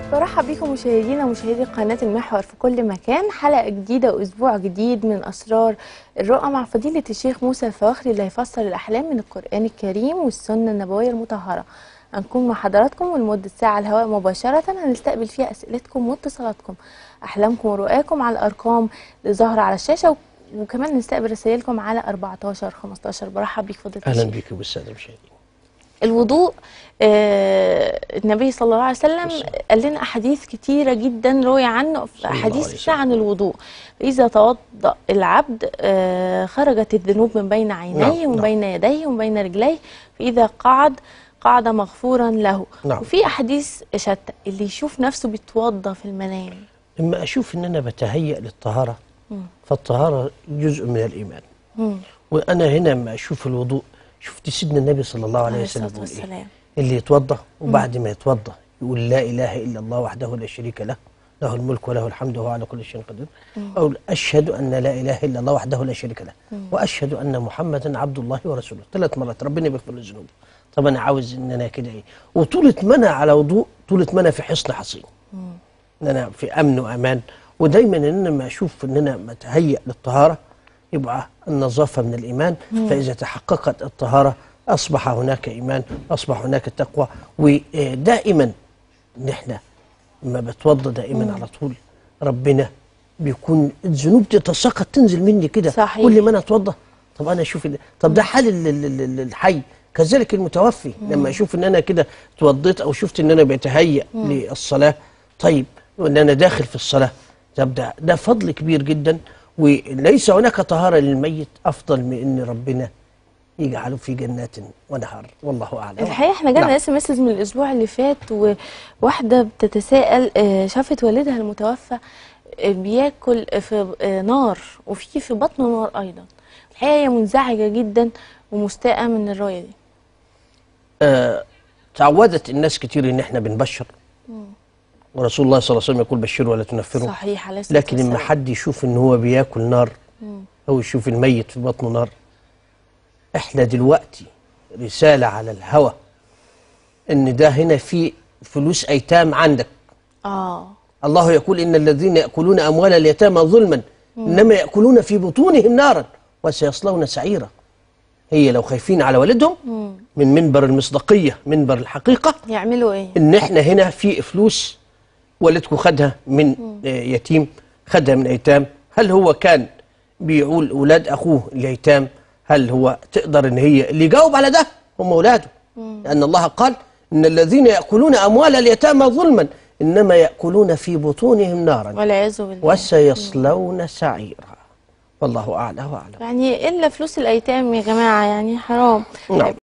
برحب بكم مشاهدينا ومشاهدي قناة المحور في كل مكان حلقة جديدة وأسبوع جديد من أسرار الرؤى مع فضيلة الشيخ موسى الفواخري اللي هيفسر الأحلام من القرآن الكريم والسنة النبوية المطهرة هنكون مع حضراتكم لمدة ساعة على الهواء مباشرة هنستقبل فيها أسئلتكم واتصالاتكم أحلامكم ورؤاكم على الأرقام اللي ظاهرة على الشاشة و- وكمان نستقبل رسائلكم على 14 15 برحب بيك فضيلة اهلا الشيخ بك بالساده المشاهدين الوضوء آه النبي صلى الله عليه وسلم قال لنا احاديث كتيره جدا روي عنه في صلى الله احاديث عليه كتيره وسلم. عن الوضوء فاذا توضا العبد آه خرجت الذنوب من بين عينيه نعم، ومن نعم. بين يديه ومن بين رجليه فاذا قعد قعد مغفورا له نعم. وفي احاديث شتى اللي يشوف نفسه بيتوضا في المنام اما اشوف ان انا بتهيأ للطهاره فالطهاره جزء من الايمان مم. وانا هنا لما اشوف الوضوء شفت سيدنا النبي صلى الله عليه عليه وسلم الصلاه بيقول ايه والسلام اللي يتوضا وبعد ما يتوضا يقول لا اله الا الله وحده لا شريك له له الملك وله الحمد وهو على كل شيء قدير او اشهد ان لا اله الا الله وحده لا شريك له واشهد ان محمدا عبد الله ورسوله ثلاث مرات ربنا بيغفر لي ذنوبي طب انا عاوز ان انا كده ايه وطولة ما انا على وضوء طولة ما انا في حصن حصين ان انا في امن وامان ودايما ان انا لما اشوف ان انا متهيأ للطهاره يبقى النظافه من الايمان فاذا تحققت الطهاره اصبح هناك ايمان اصبح هناك تقوى ودائما ان احنا لما بتوضى دائما على طول ربنا بيكون الذنوب تتساقط تنزل مني كده صحيح. كل ما انا اتوضى طب انا اشوف ال- طب ده حال ال- ال- ال- ال- الحي كذلك المتوفي لما اشوف ان انا كده اتوضيت او شفت ان انا بتهيأ للصلاه طيب وان انا داخل في الصلاه طب ده ده فضل كبير جدا وليس هناك طهاره للميت افضل من ان ربنا يجعله في جنات ونهار والله اعلم الحقيقه احنا جالنا نعم. اس ام من الاسبوع اللي فات وواحده بتتساءل آه، شافت والدها المتوفى آه، بياكل في آه، نار وفي في بطنه نار ايضا الحقيقه هي منزعجه جدا ومستاءه من الرؤيه دي آه، تعودت الناس كتير ان احنا بنبشر ورسول الله صلى الله عليه وسلم يقول بشروا ولا تنفروا صحيح عليه الصلاه لكن لما والسلام. حد يشوف ان هو بياكل نار او يشوف الميت في بطنه نار احنا دلوقتي رسالة على الهوى ان ده هنا في فلوس ايتام عندك اه الله يقول ان الذين ياكلون اموال اليتامى ظلما انما ياكلون في بطونهم نارا وسيصلون سعيرا هي لو خايفين على والدهم من منبر المصداقيه منبر الحقيقه يعملوا ايه ان احنا هنا في فلوس والدكم خدها من آه، يتيم خدها من ايتام هل هو كان بيقول اولاد اخوه اليتام هل هو تقدر ان هي اللي يجاوب على ده هم اولاده لان الله قال ان الذين ياكلون اموال اليتامى ظلما انما ياكلون في بطونهم نارا والعياذ بالله وسيصلون سعيرا والله اعلى واعلم يعني الا فلوس الايتام يا جماعه يعني حرام نعم